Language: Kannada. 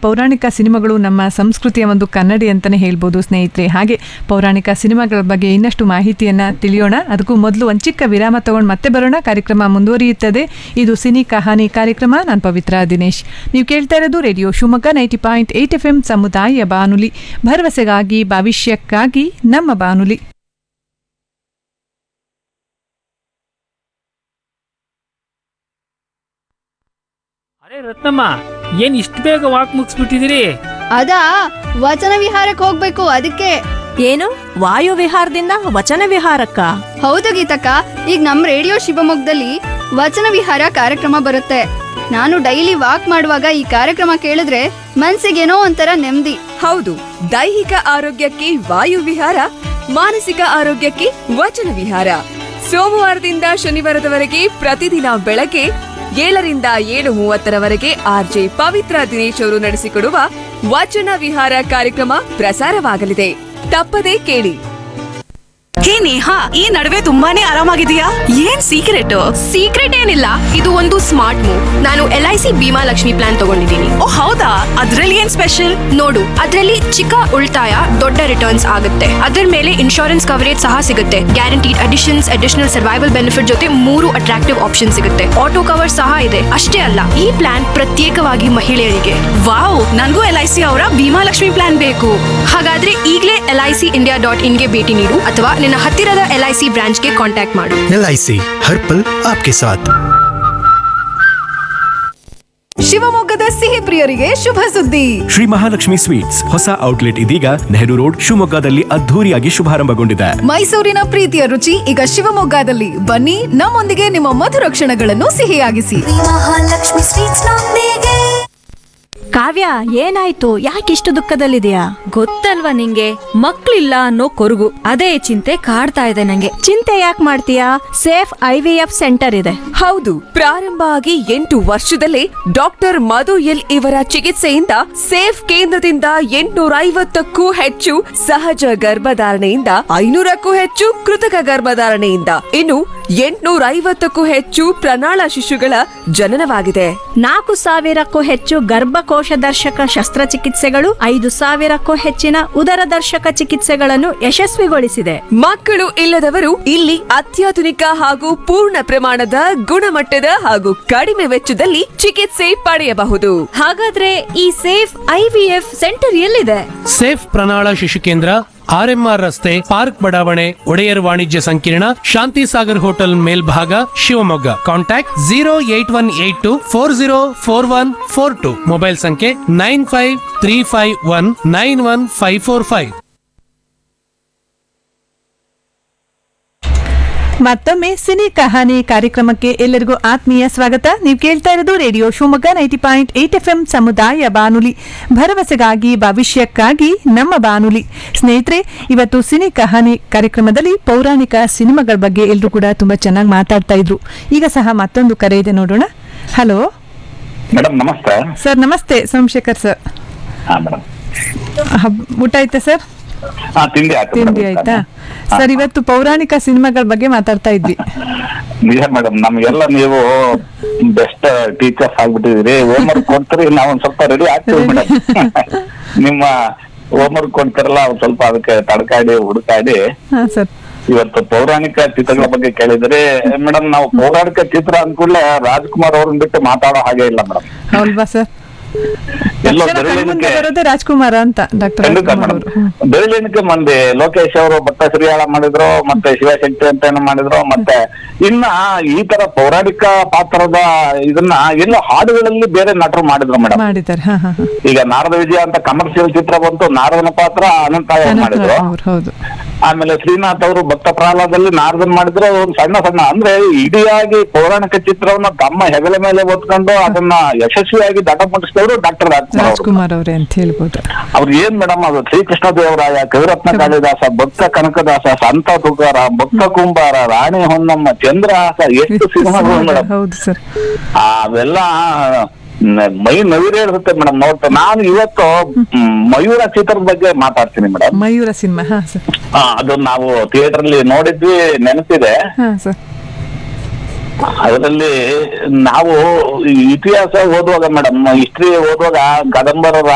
ಪೌರಾಣಿಕ ಸಿನಿಮಾಗಳು ನಮ್ಮ ಸಂಸ್ಕೃತಿಯ ಒಂದು ಕನ್ನಡಿ ಅಂತಲೇ ಹೇಳ್ಬೋದು ಸ್ನೇಹಿತರೆ ಹಾಗೆ ಪೌರಾಣಿಕ ಸಿನಿಮಾಗಳ ಬಗ್ಗೆ ಇನ್ನಷ್ಟು ಮಾಹಿತಿಯನ್ನು ತಿಳಿಯೋಣ ಅದಕ್ಕೂ ಮೊದಲು ಒಂದು ಚಿಕ್ಕ ವಿರಾಮ ತಗೊಂಡು ಮತ್ತೆ ಬರೋಣ ಕಾರ್ಯಕ್ರಮ ಮುಂದುವರಿಯುತ್ತದೆ ಇದು ಸಿನಿ ಕಹಾನಿ ಕಾರ್ಯಕ್ರಮ ನಾನು ಪವಿತ್ರ ದಿನೇಶ್ ನೀವು ಕೇಳ್ತಾ ಇರೋದು radio Shivamogga ninety point eight F M ಸಮುದಾಯ ಬಾನುಲಿ ಭರವಸೆಗಾಗಿ ಭವಿಷ್ಯಕ್ಕಾಗಿ ನಮ್ಮ ಬಾನುಲಿ ಅರೆ ರತ್ನಮ್ಮ ಏನ್ ಇಷ್ಟು ಬೇಗ ವಾಕ್ ಮುಗಿಸ್ಬಿಟ್ಟಿದ್ದೀರಿ ಅದಾ ವಚನ ವಿಹಾರಕ್ಕೆ ಹೋಗ್ಬೇಕು ಅದಕ್ಕೆ ಏನು ವಾಯು ವಿಹಾರದಿಂದ ವಚನ ವಿಹಾರಕ್ಕ ಹೌದು ಗೀತಕ್ಕ ಈಗ ನಮ್ ರೇಡಿಯೋ ಶಿವಮೊಗ್ಗದಲ್ಲಿ ವಚನ ವಿಹಾರ ಕಾರ್ಯಕ್ರಮ ಬರುತ್ತೆ ನಾನು ಡೈಲಿ ವಾಕ್ ಮಾಡುವಾಗ ಈ ಕಾರ್ಯಕ್ರಮ ಕೇಳಿದ್ರೆ ಮನ್ಸಿಗೇನೋ ಒಂಥರ ನೆಮ್ಮದಿ ಹೌದು ದೈಹಿಕ ಆರೋಗ್ಯಕ್ಕೆ ವಾಯು ವಿಹಾರ ಮಾನಸಿಕ ಆರೋಗ್ಯಕ್ಕೆ ವಚನ ವಿಹಾರ ಸೋಮವಾರದಿಂದ ಶನಿವಾರದವರೆಗೆ ಪ್ರತಿದಿನ ಬೆಳಗ್ಗೆ ಏಳರಿಂದ ಏಳು ಮೂವತ್ತರವರೆಗೆ ಆರ್ಜೆ ಪವಿತ್ರ ದಿನೇಶ್ ಅವರು ನಡೆಸಿಕೊಡುವ ವಚನ ವಿಹಾರ ಕಾರ್ಯಕ್ರಮ ಪ್ರಸಾರವಾಗಲಿದೆ ತಪ್ಪದೇ ಕೇಳಿ ಹೇ ನೇಹಾ ಈ ನಡುವೆ ತುಂಬಾನೇ ಆರಾಮಾಗಿದೆಯಾ ಏನ್ ಸೀಕ್ರೆಟ್ ಸೀಕ್ರೆಟ್ ಏನಿಲ್ಲ ಇದು ಒಂದು ಸ್ಮಾರ್ಟ್ ಮೂವ್ ನಾನು L I C Bhima Lakshmi plan ತಗೊಂಡಿದ್ದೀನಿ ಓ ಹೌದಾ ಅದ್ರಲ್ಲಿ ಏನ್ ಸ್ಪೆಷಲ್ ನೋಡು ಅದರಲ್ಲಿ ಚಿಕ್ಕ ಉಳಿತಾಯ ದೊಡ್ಡ ರಿಟರ್ನ್ಸ್ ಆಗುತ್ತೆ ಅದರ ಮೇಲೆ ಇನ್ಶೂರೆನ್ಸ್ ಕವರೇಜ್ ಸಹ ಸಿಗುತ್ತೆ guaranteed additions additional survival benefit ಜೊತೆ ಮೂರು ಅಟ್ರಾಕ್ಟಿವ್ ಆಪ್ಷನ್ ಸಿಗುತ್ತೆ ಆಟೋ ಕವರ್ ಸಹ ಇದೆ ಅಷ್ಟೇ ಅಲ್ಲ ಈ ಪ್ಲಾನ್ ಪ್ರತ್ಯೇಕವಾಗಿ ಮಹಿಳೆಯರಿಗೆ ವಾವ್ ನನ್ಗೂ ಎಲ್ ಐ ಸಿ ಅವರ ಭೀಮಾ ಲಕ್ಷ್ಮಿ ಪ್ಲಾನ್ ಬೇಕು ಹಾಗಾದ್ರೆ ಈಗಲೇ L I C India dot ಇನ್ಗೆ ಭೇಟಿ ನೀಡು ಅಥವಾ ನಿನ್ನ ಹತ್ತಿರದ ಎಲ್ ಐ ಸಿ ಬ್ರಾಂಚ್ಗೆ ಕಾಂಟ್ಯಾಕ್ಟ್ ಮಾಡು एल हर पल आपके साथ ಶಿವಮೊಗ್ಗದ ಸಿಹಿ ಪ್ರಿಯರಿಗೆ ಶುಭ ಸುದ್ದಿ ಶ್ರೀ ಮಹಾಲಕ್ಷ್ಮಿ ಸ್ವೀಟ್ಸ್ ಹೊಸ ಔಟ್ಲೆಟ್ ಇದೀಗ ನೆಹರು ರೋಡ್ ಶಿವಮೊಗ್ಗದಲ್ಲಿ ಅದ್ಧೂರಿಯಾಗಿ ಶುಭಾರಂಭಗೊಂಡಿದೆ ಮೈಸೂರಿನ ಪ್ರೀತಿಯ ರುಚಿ ಈಗ ಶಿವಮೊಗ್ಗದಲ್ಲಿ ಬನ್ನಿ ನಮ್ಮೊಂದಿಗೆ ನಿಮ್ಮ ಮಧುರ ಕ್ಷಣಗಳನ್ನು ಸಿಹಿಯಾಗಿಸಿ ಕಾವ್ಯ ಏನಾಯ್ತು ಯಾಕಿಷ್ಟು ದುಃಖದಲ್ಲಿದೆಯಾ ಗೊತ್ತಲ್ವಾ ನಿಂಗೆ ಮಕ್ಳಿಲ್ಲ ಅನ್ನೋ ಕೊರಗು ಅದೇ ಚಿಂತೆ ಕಾಡ್ತಾ ಇದೆ ನಂಗೆ ಚಿಂತೆ ಯಾಕೆ ಮಾಡ್ತೀಯಾ safe I V F centre ಇದೆ ಹೌದು ಪ್ರಾರಂಭ ಆಗಿ ಎಂಟು ವರ್ಷದಲ್ಲೇ ಡಾಕ್ಟರ್ ಮಧು ಎಲ್ ಇವರ ಚಿಕಿತ್ಸೆಯಿಂದ ಸೇಫ್ ಕೇಂದ್ರದಿಂದ ಎಂಟುನೂರ ಐವತ್ತಕ್ಕೂ ಹೆಚ್ಚು ಸಹಜ ಗರ್ಭಧಾರಣೆಯಿಂದ ಐನೂರಕ್ಕೂ ಹೆಚ್ಚು ಕೃತಕ ಗರ್ಭಧಾರಣೆಯಿಂದ ಇನ್ನು ಎಂಟುನೂರ ಐವತ್ತಕ್ಕೂ ಹೆಚ್ಚು ಪ್ರಣಾಳ ಶಿಶುಗಳ ಜನನವಾಗಿದೆ ನಾಲ್ಕು ಸಾವಿರಕ್ಕೂ ಹೆಚ್ಚು ಗರ್ಭಕೋಶ ದರ್ಶಕ ಶಸ್ತ್ರಚಿಕಿತ್ಸೆಗಳು ಐದು ಸಾವಿರಕ್ಕೂ ಹೆಚ್ಚಿನ ಉದರ ದರ್ಶಕ ಚಿಕಿತ್ಸೆಗಳನ್ನು ಯಶಸ್ವಿಗೊಳಿಸಿದೆ ಮಕ್ಕಳು ಇಲ್ಲದವರು ಇಲ್ಲಿ ಅತ್ಯಾಧುನಿಕ ಹಾಗೂ ಪೂರ್ಣ ಪ್ರಮಾಣದ ಗುಣಮಟ್ಟದ ಹಾಗೂ ಕಡಿಮೆ ವೆಚ್ಚದಲ್ಲಿ ಚಿಕಿತ್ಸೆ ಪಡೆಯಬಹುದು ಹಾಗಾದ್ರೆ ಈ safe I V F centre ಎಲ್ಲಿದೆ ಸೇಫ್ ಪ್ರಣಾಳ ಶಿಶು ಕೇಂದ್ರ ಆರ್ಎಂಆರ್ ರಸ್ತೆ ಪಾರ್ಕ್ ಬಡಾವಣೆ ಒಡೆಯರ್ ವಾಣಿಜ್ಯ ಸಂಕೀರ್ಣ ಶಾಂತಿ ಸಾಗರ್ ಹೋಟೆಲ್ ಮೇಲ್ಭಾಗ Shivamogga contact zero eight one eight two four zero four one four two mobile ಸಂಖ್ಯೆ nine five three five one nine one five four five ಮತ್ತೊಮ್ಮೆ ಸಿನಿ ಕಹಾನಿ ಕಾರ್ಯಕ್ರಮಕ್ಕೆ ಎಲ್ಲರಿಗೂ ಆತ್ಮೀಯ ಸ್ವಾಗತ ನೀವು ಕೇಳ್ತಾ ಇರೋದು radio Shivamogga ninety point eight F M ಸಮುದಾಯ ಬಾನುಲಿ ಭರವಸೆಗಾಗಿ ಭವಿಷ್ಯಕ್ಕಾಗಿ ನಮ್ಮ ಬಾನುಲಿ ಸ್ನೇಹಿತರೆ ಇವತ್ತು ಸಿನಿ ಕಹಾನಿ ಕಾರ್ಯಕ್ರಮದಲ್ಲಿ ಪೌರಾಣಿಕ ಸಿನಿಮಾಗಳ ಬಗ್ಗೆ ಎಲ್ಲರೂ ಕೂಡ ತುಂಬಾ ಚೆನ್ನಾಗಿ ಮಾತಾಡ್ತಾ ಇದ್ರು ಈಗ ಸಹ ಮತ್ತೊಂದು ಕರೆ ಇದೆ ನೋಡೋಣ ಹಲೋ ಮೇಡಮ್ ನಮಸ್ತೆ ಸರ್ ನಮಸ್ತೆ ಸೋಮಶೇಖರ್ ಸರ್ ಹಾ ಮೇಡಮ್ ಹಬ್- ಊಟ ಆಯ್ತಾ ಸರ್ ಹಾ ತಿಂಡಿ ಆಯ್ತು ತಿಂಡಿ madam. ಆಯ್ತಾ ಹಾ, ಸರ್ ಇವತ್ತು ಪೌರಾಣಿಕ ಸಿನಿಮಾಗಳ ಬಗ್ಗೆ ಮಾತಾಡ್ತಾ ಇದ್ವಿ ನಿಜ ಮೇಡಮ್ ನಮ್ಗೆಲ್ಲ ನೀವು ಬೆಸ್ಟ್ ಟೀಚರ್ಸ್ ಆಗ್ಬಿಟ್ಟಿದ್ರಿ ಹೋಮ್ ವರ್ಕ್ ಕೊಡ್ತೀರಿ ನಾವು ಒಂದ್ ಸ್ವಲ್ಪ ರೆಡಿ ಆಗ್ತೀವಿ ಮೇಡಮ್ ನಿಮ್ಮ ಹೋಮ್ ವರ್ಕ್ ಕೊಡ್ತಾರಲ್ಲ ಒಂದ್ ಸ್ವಲ್ಪ ಅದಕ್ಕೆ ತಡ್ಕಾಡಿ ಹುಡುಕಾಡಿ ಹಾ ಸರ್ ಇವತ್ತು ಪೌರಾಣಿಕ ಚಿತ್ರಗಳ ಬಗ್ಗೆ ಕೇಳಿದ್ರೆ ಮೇಡಮ್ ನಾವು ಪೌರಾಣಿಕ ಚಿತ್ರ ಅಂದ್ಕೂಡ್ಲೆ ರಾಜ್ಕುಮಾರ್ ಅವ್ರನ್ನ ಬಿಟ್ಟು ಮಾತಾಡೋ ಹಾಗೆ ಇಲ್ಲ ಮೇಡಮ್ ಹೌಲ್ವಾ ಸರ್ ಎಲ್ಲೋ ತಕ್ಷಣ ಕಣ್ಮುಂದೆ ಬೆರಳಿನಕ್ಕೆ ಬರೋದೇ ರಾಜ್ಕುಮಾರ ಅಂತ ಡಾಕ್ಟರ್ ಖಂಡಿತ ರಾಜ್ಕುಮಾರ್ ಮೇಡಮ್ ಅವರು ಹ್ಮ್. ಬೆರಳಿನಕ್ಕೆ ಮಂದಿ ಲೋಕೇಶ್ ಅವರು ಭತ್ತ ಶ್ರೀಯಾಳ ಮಾಡಿದ್ರು ಮತ್ತೆ ಶಿವಶಕ್ತಿ ಅಂತ ಏನೋ ಮಾಡಿದ್ರು ಮತ್ತೆ ಇನ್ನ ಈ ತರ ಪೌರಾಣಿಕ ಪಾತ್ರದ ಇದನ್ನ ಎಲ್ಲೋ ಹಾಡುಗಳಲ್ಲಿ ಬೇರೆ ನಟರು ಮಾಡಿದ್ರು ಮೇಡಮ್ ಮಾಡಿದ್ದಾರೆ ಹಾ ಹಾ ಹಾ ಈಗ ನಾರದ ವಿಜಯ ಅಂತ ಕಮರ್ಷಿಯಲ್ ಚಿತ್ರ ಬಂತು ನಾರದನ ಪಾತ್ರ ಅನಂತ ಅವ್ರು ಮಾಡಿದ್ರು ಅವ್ರು ಹೌದು ಆಮೇಲೆ ಶ್ರೀನಾಥ್ ಅವರು ಭಕ್ತ ಪ್ರಹ್ಲಾದಲ್ಲಿ ನಾರದನ್ ಮಾಡಿದ್ರು ಒಂದು ಸಣ್ಣ ಸಣ್ಣ ಅಂದ್ರೆ ಇಡಿಯಾಗಿ ಪೌರಾಣಿಕ ಚಿತ್ರವನ್ನ ತಮ್ಮ ಹೆಗಲ ಮೇಲೆ ಹೊತ್ಕೊಂಡು ಅದನ್ನ ಯಶಸ್ವಿಯಾಗಿ ದಟ ಮುಟ್ಟಿಸಿದವರು ಡಾಕ್ಟರ್ ರಾಜ್ಕುಮಾರ್ ಅವರು ರಾಜ್ಕುಮಾರ್ ಅವರೇ ಅಂತ ಹೇಳ್ಬೋದು ಅವ್ರು ಏನ್ ಮೇಡಮ್ ಅದು ಶ್ರೀಕೃಷ್ಣ ದೇವರಾಯ ಕವಿರತ್ನ ಕಾಳಿದಾಸ ಭಕ್ತ ಕನಕದಾಸ ಸಂತ ತುಕಾರ ಭಕ್ತ ಕುಂಬಾರ ರಾಣಿ ಹೊನ್ನಮ್ಮ ಚಂದ್ರಹಾಸ ಎಷ್ಟು ಸಿನಿಮಾಗಳು ಮೇಡಮ್ ಹೌದು ಸರ್ ಅವೆಲ್ಲ ನ- ಮೈ ನವಿರೇಳುತ್ತೆ ಮೇಡಮ್ ನೋಡ್ತಾ ನಾನು ಇವತ್ತು ಮ್, ಮಯೂರ ಚಿತ್ರದ ಬಗ್ಗೆ ಮಾತಾಡ್ತೀನಿ ಮೇಡಮ್ ಮಯೂರ ಸಿನಿಮಾ ಹಾ ಸರ್ ಅದು ನಾವು ಥಿಯೇಟರ್ ಅಲ್ಲಿ ನೋಡಿದ್ವಿ ನೆನಪಿದೆ ಹಾ ಸರ್ ಅದರಲ್ಲಿ ನಾವು ಈ ಇತಿಹಾಸ ಓದುವಾಗ ಮೇಡಮ್ ಹಿಸ್ಟ್ರಿ ಓದುವಾಗ ಕದಂಬರ